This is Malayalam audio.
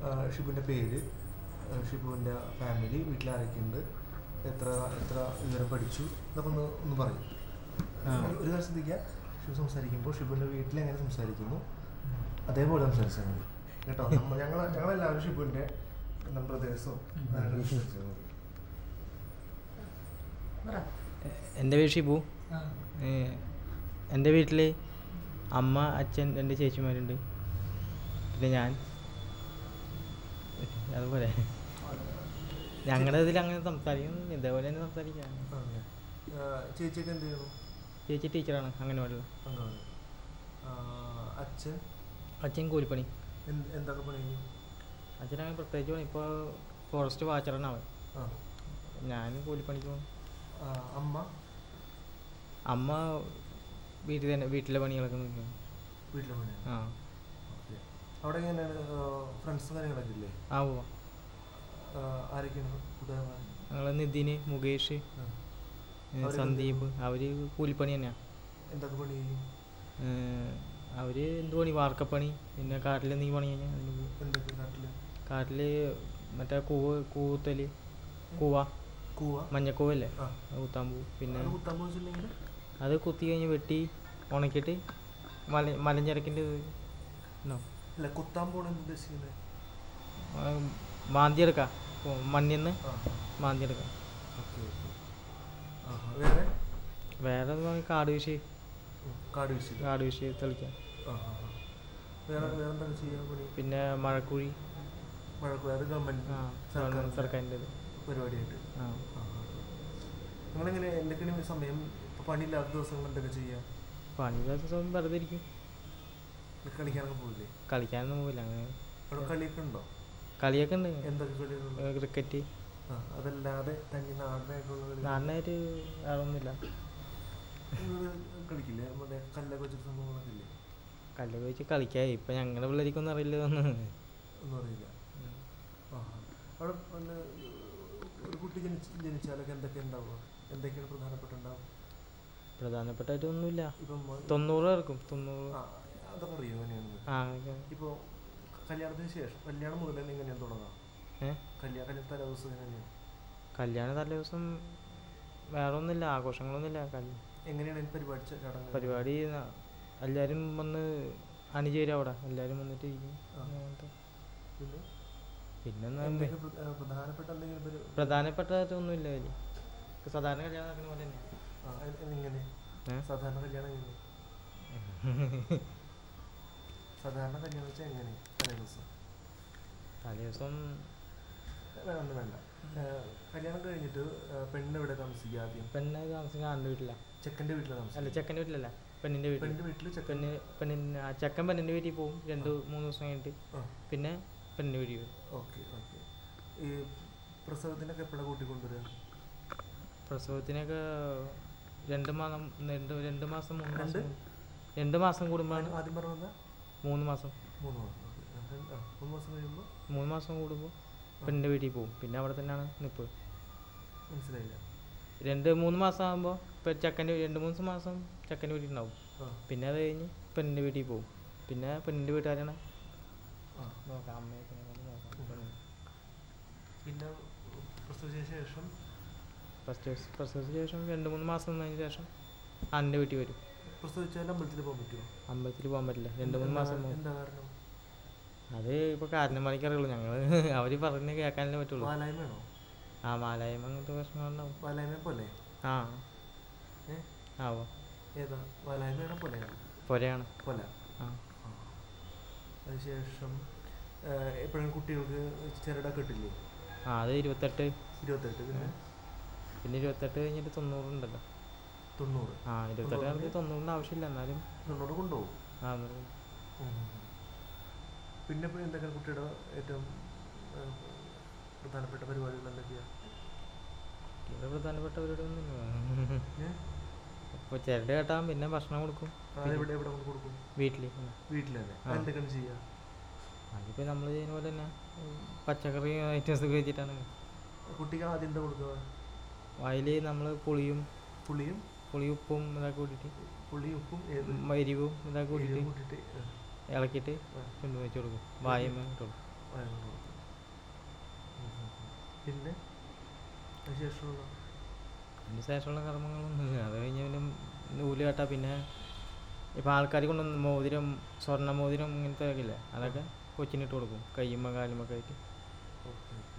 ഷിബുവിൻ്റെ പേര് ആ, ഷിബുവിൻ്റെ ഫാമിലി വീട്ടിലാരൊക്കെയുണ്ട് എത്ര എത്ര വിവരം പഠിച്ചു ഇതൊക്കെ ഒന്ന് ഒന്ന് പറയും ആ. ഒരു കാര്യം ശ്രദ്ധിക്കുക ഷിബു സംസാരിക്കുമ്പോൾ ഷിബുവിൻ്റെ വീട്ടിൽ എങ്ങനെ സംസാരിക്കുന്നു അതേപോലെ സംസാരിച്ചാൽ മതി കേട്ടോ നമ്മൾ ഞങ്ങൾ ഞങ്ങളെല്ലാവരും ഷിബുവിൻ്റെ നമ്മുടെ ദേശവും സംസാരിച്ചാൽ മതി എൻ്റെ പേര് ഷിബു ഏഹ് എൻ്റെ വീട്ടിൽ അമ്മ അച്ഛൻ രണ്ട് ചേച്ചിമാരുണ്ട് പിന്നെ ഞാൻ അതുപോലെ ഞങ്ങളുടെ ഇതിൽ അങ്ങനെ സംസാരിക്കും ഇതേപോലെ തന്നെ സംസാരിക്കാം അങ്ങനെ. ആ, ചേച്ചിയൊക്കെ എന്ത് ചെയ്യണു ചേച്ചി ടീച്ചറാണ് അംഗനവാടിയിൽ അങ്ങനെ ആ, അച്ഛൻ അച്ഛൻ കൂലിപ്പണി എന്ത് എന്തൊക്കെ പണി ചെയ്യും അച്ഛനങ്ങനെ പ്രത്യേകിച്ച് പണി ഇപ്പോൾ ഫോറസ്റ്റ് വാച്ചറാണ് അവൻ ആ ഞാൻ കൂലിപ്പണിക്ക് പോകും ആ, അമ്മ അമ്മ വീട്ടിൽ തന്നെ വീട്ടിലെ പണികളൊക്കെ നോക്കും വീട്ടിലെ പണിയാണ് ആ ഓക്കെ അവിടെ എങ്ങനെയാണ് ഫ്രണ്ട്സും കാര്യങ്ങളൊക്കെ ഇല്ലേ ആ പോവാം ആ, ആരൊക്കെയാണ് ഉദാഹരണം ഞങ്ങൾ നിതിന് മുകേഷ് ആ. ഏഹ് അവരൊക്കെ സന്ദീപ് അവർ കൂലിപ്പണി തന്നെയാണ് എന്തൊക്കെ പണി ചെയ്യും അവർ എന്ത് പണി വാർക്കപ്പണി പിന്നെ കാട്ടിൽ നീ പണി കഴിഞ്ഞാൽ അതിന് പോകും എന്തൊക്കെ നാട്ടില് കാട്ടിൽ മറ്റേ കൂവ് കൂത്തൽ കൂവ കൂവ മഞ്ഞക്കൂവല്ലേ ആ അത് കുത്താൻ പോകും പിന്നെ അത് കുത്താൻ പോയിച്ചില്ലെങ്കിൽ അത് കുത്തി കഴിഞ്ഞ് വെട്ടി ഉണക്കിയിട്ട് മല മലഞ്ചരക്കിൻ്റെ ഉണ്ടോ അല്ല കുത്താൻ പോണെന്ന് ഉദ്ദേശിക്കുന്നത് മാന്തി എടുക്കാം മണ്ണിൽ നിന്ന് ആ മാന്തി എടുക്കാം ഓക്കെ ഓക്കെ ആ വേറെ വേറെ എന്ന് പറഞ്ഞാൽ കാട് വീശി ഉം, കാട് വീശി കാട് വീശി തെളിക്കാം ആ ആ ആ. വേറെ വേറെ എന്തൊക്കെ ചെയ്യാൻ പണി പിന്നെ മഴക്കുഴി മഴക്ക് അത് ഗവൺമെന്റ് ആ സർക്കാർ സർക്കാരിൻ്റെ ഇത് പരിപാടിയായിട്ട് ആ ആ, ആ. നിങ്ങളെങ്ങനെ എന്തൊക്കെയാണ് സമയം ഇപ്പൊ പണിയില്ലാത്ത ദിവസങ്ങൾ എന്തൊക്കെ ചെയ്യാം പണി ദിവസം വെറുതെ ഇരിക്കും കളിക്കാനൊക്കെ പോകില്ലേ കളിക്കാനൊന്നും പോവില്ല അങ്ങനെ അവിടെ കളിയൊക്കെ ഉണ്ടോ കളിയൊക്കെ ഉണ്ട് എന്തൊക്കെ കളികളുണ്ട് ക്രിക്കറ്റ് ആ അതല്ലാതെ തനി നാടനായിട്ടുള്ള കളി നാടിനായിട്ട് വേറെ ഒന്നുമില്ല നിങ്ങള് കളിക്കില്ലേ നമ്മുടെ കല്ലൊക്കെ വെച്ചിട്ട് സംഭവങ്ങളൊക്കെ ഇല്ലേ കല്ല് വെച്ച് കളിക്കാം ഇപ്പം ഞങ്ങളുടെ പിള്ളേർക്കൊന്നും അറിയില്ല തോന്നുന്നു ഒന്നും അറിയില്ല ആ അവിടെ വന്ന് ഒരു കുട്ടി ജനിച്ച് ജനിച്ചാലൊക്കെ എന്തൊക്കെ ഉണ്ടാവുക എന്തൊക്കെയാണ് പ്രധാനപ്പെട്ട ഉണ്ടാവുക പ്രധാനപ്പെട്ടായിട്ടൊന്നുമില്ല ഇപ്പം മ- തൊണ്ണൂറ് ഇറക്കും തൊണ്ണൂറ് ആ അതൊക്കെ അറിയോ എങ്ങനെയാണെന്ന് ആ ഇപ്പോൾ കല്യാണത്തിന് ശേഷം കല്യാണം മുതൽ തന്നെ എങ്ങനെയാണ് തുടങ്ങാം ഏ കല്യാണം കല്യാണ തലേ ദിവസം എങ്ങനെയാണ് കല്യാണ തലേ ദിവസം വേറെ ഒന്നുമില്ല ആഘോഷങ്ങളൊന്നുമില്ല കല്യാ എങ്ങനെയാണ് അതിന് പരിപാടി ച- ചടങ്ങ് പരിപാടി ന- എല്ലാവരും വന്ന് അണിചേരും അവിടെ എല്ലാവരും വന്നിട്ട് ഇരിക്കും ആ. അങ്ങനത്തെ. പിന്നെ പിന്നെ എന്നാ എന്തൊക്കെ പ്ര- ആ, പ്രധാനപ്പെട്ട എന്തെങ്കിലും പരി- പ്രധാനപ്പെട്ടതൊന്നുമില്ല അതിൽ സാധാരണ കല്യാണം നടക്കുന്ന പോലെ തന്നെ ആ, എ- എങ്ങനെ ഏ? സാധാരണ കല്യാണം എങ്ങനെ സാധാരണ കല്യാണം വെച്ചാൽ എങ്ങനെ തലേ ദിവസം തലേ ദിവസം വേണ്ട ഒന്നും വേണ്ട ഏ, കല്യാണം കഴിഞ്ഞിട്ട് ഏ, പെണ്ണ് എവിടെ താമസിക്കുക ആദ്യം പെണ്ണ് താമസിക്കാൻ ആണ്ട് വീട്ടില ചെക്കൻ്റെ വീട്ടിൽ അല്ല താമസിക്കുക ചെക്കൻ്റെ വീട്ടിലല്ല പെണ്ണിൻ്റെ വീട്ടിൽ പെണ്ണിൻ്റെ വീട്ടിൽ ചെക്കൻ പെണ്ണ് പെണ്ണിന് ആ ചെക്കൻ പെണ്ണിൻ്റെ വീട്ടിൽ പോകും രണ്ട് മൂന്ന് ദിവസം കഴിഞ്ഞിട്ട് ആ പിന്നെ പെണ്ണിൻ്റെ വീട്ടിൽ വരും ഓക്കെ ഓക്കെ ഈ പ്രസവത്തിനൊക്കെ എപ്പോഴാണ് കൂട്ടിക്കൊണ്ടുവരിക പ്രസവത്തിനൊക്കെ രണ്ട് മാസം രണ്ട് രണ്ട് മാസം മൂന്ന് രണ്ട്? മാസം രണ്ട് മാസം കൂടുമ്പോഴാണ് ആദ്യം പറഞ്ഞ മൂന്ന് മാസം മൂന്ന് മാസം ഓക്കെ ആ മൂന്ന് മാസം കഴിയുമ്പോൾ മൂന്ന് മാസം കൂടുമ്പോൾ പെണ്ണിൻ്റെ വീട്ടിൽ പോകും പിന്നെ അവിടെ തന്നെയാണ് നിൽപ്പ് മനസ്സിലായില്ല രണ്ട് മൂന്ന് മാസം ആകുമ്പോൾ ഇപ്പം ചെക്കൻ്റെ രണ്ട് മൂന്ന് മാസം ചെക്കൻ്റെ വീട്ടിൽ ഉണ്ടാവും ആ പിന്നെ അത് കഴിഞ്ഞ് പെണ്ണിൻ്റെ വീട്ടിൽ പോകും പിന്നെ പെണ്ണിൻ്റെ വീട്ടുകാരാണ് ആ നോക്കാം അമ്മയൊക്കെ കൊണ്ട് നോക്കാം പെണ്ണ്. പിന്നെ പ്രസവിച്ചതിന് ശേഷം ഫസ്റ്റ് പ്രസവത്തിന് ശേഷം രണ്ട് മൂന്ന് മാസം നിന്നതിന് ശേഷം അൻ്റെ വീട്ടിൽ വരും പ്രസവിച്ചാൽ അമ്പലത്തിൽ പോകാൻ പറ്റുമോ അമ്പലത്തിൽ പോകാൻ പറ്റില്ല രണ്ട് മൂന്ന് എന്താ- മാസം പോകും എന്താ കാരണം അത് ഇപ്പോൾ കാരണന്മാർക്ക് അറിയുള്ളൂ ഞങ്ങൾ അവർ പറഞ്ഞ് കേൾക്കാനല്ലേ പറ്റുള്ളൂ വാലായ്മയാണോ ആ മാലായ്മ അങ്ങനത്തെ പ്രശ്നങ്ങളുണ്ടാവും വാലായ്മ പോലെ ആ ഏ ആവോ ഏതാ വാലായ്മയാണോ പോലെയാണോ പൊരയാണ് പോലെ ആ അതിനുശേഷം എപ്പോഴും കുട്ടികൾക്ക് ചിരടൊക്കെ ഇട്ടില്ലേ ആ അത് ഇരുപത്തെട്ട് ഇരുപത്തെട്ട് പിന്നെ പിന്നെ ഇരുപത്തെട്ട് കഴിഞ്ഞിട്ട് തൊണ്ണൂറുണ്ടല്ലോ തൊണ്ണൂറ് ആ ഇരുപത്തെട്ട് കഴിഞ്ഞിട്ട് തൊണ്ണൂറിൻ്റെ ആവശ്യമില്ല എന്നാലും തൊണ്ണൂറ് കൊണ്ടുപോകും ആ ഉം. പിന്നെ ഇപ്പോൾ എന്തൊക്കെയാണ് കുട്ടിയുടെ ഏറ്റവും ആ, പ്രധാനപ്പെട്ട പരിപാടികൾ എന്തൊക്കെയാണ് ഇവിടെ പ്രധാനപ്പെട്ട പരിപാടിയൊന്നുമില്ല ഏ? ഇപ്പോൾ ചിരട് കേട്ടാൽ പിന്നെ ഭക്ഷണം കൊടുക്കും ആ, എവിടെ എവിടെ കൊണ്ട് കൊടുക്കും വീട്ടിൽ വീട്ടിൽ തന്നെ ആ. എന്തൊക്കെയാണ് ചെയ്യുക അതിപ്പോൾ നമ്മൾ ചെയ്യുന്ന പോലെ തന്നെ ഉം, പച്ചക്കറി ഐറ്റംസ് ഒക്കെ വെച്ചിട്ടാണ് കുട്ടിക്ക് ആദ്യം എന്താ കൊടുക്കുക അതിൽ നമ്മൾ പുളിയും പുളിയും പുളി ഉപ്പും ഇതൊക്കെ കൂട്ടിയിട്ട് പുളിയും ഉപ്പും ഏത് ഉം, എരിവും ഇതൊക്കെ എരിവും കൂട്ടിയിട്ട് കൂട്ടിയിട്ട് ആ, ഇളക്കിയിട്ട് ആ, കൊണ്ടുപോയി വെച്ച് കൊടുക്കും വായമ ഇട്ട് കൊടുക്കും ആ, പിന്നെ അതിനുശേഷമുള്ള അതിന് ശേഷമുള്ള കർമ്മങ്ങളൊന്നുമില്ല അത് കഴിഞ്ഞ് പിന്നെ നൂല് കെട്ടാ പിന്നെ ഇപ്പം ആൾക്കാർ കൊണ്ടുവന്ന് മോതിരം സ്വർണ്ണ മോതിരം ഇങ്ങനത്തെ ഒക്കെ ഇല്ലേ അതൊക്കെ കൊച്ചിനിട്ട് കൊടുക്കും കയ്യുമ്മ കാലുമൊക്കെ ആയിട്ട് ഓക്കെ